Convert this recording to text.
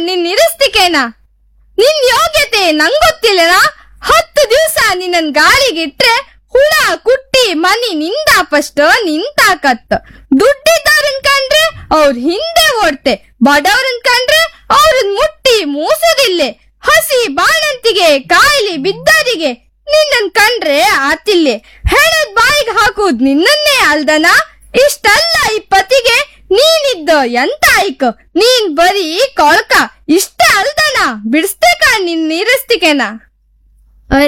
ನಿನ್ ಇರಿಸ್ತಿಕೇನ ನಿನ್ ಯೋಗ್ಯತೆ ನಂಗೊತ್ತಿಲ್ಲನಾ ಹತ್ತು ದಿವ್ಸ ನಿನ್ನನ್ ಗಾಳಿಗಿಟ್ರೆ ಹುಳ ಕುಟ್ಟಿ ಮನಿ ನಿಂದಾಪಷ್ಟ ನಿಂತಾಕತ್ತ ದುಡ್ಡಿದ್ದವ್ರನ್ ಕಂಡ್ರೆ ಅವ್ರ ಹಿಂದೆ ಓಡ್ತೆ ಬಡವ್ರನ್ ಕಂಡ್ರೆ ಅವ್ರನ್ ಮುಟ್ಟಿ ಮೂಸುದಿಲ್ಲೆ ಹಸಿ ಬಾಣಂತಿಗೆ ಕಾಯಿಲೆ ಬಿದ್ದರಿಗೆ ನಿನ್ನನ್ ಕಂಡ್ರೆ ಆತಿಲ್ಲೆ ಹೇಳದ್ ಬಾಯಿಗೆ ಹಾಕುದ್ ನಿನ್ನನ್ನೇ ಅಲ್ದನ ಇಷ್ಟಲ್ಲ ಈ ಪತಿಗೆ ನೀನಿದ್ದ ಎಂತ ಆಯ್ಕ ನೀನ್ ಬರೀ ಕೊಳ್ಕ ಇಷ್ಟ ಅಲ್ದನ ಬಿಡಿಸ್ತೇಕ ನಿನ್ ನೀರಿಸ್ತಿಕೆನಾ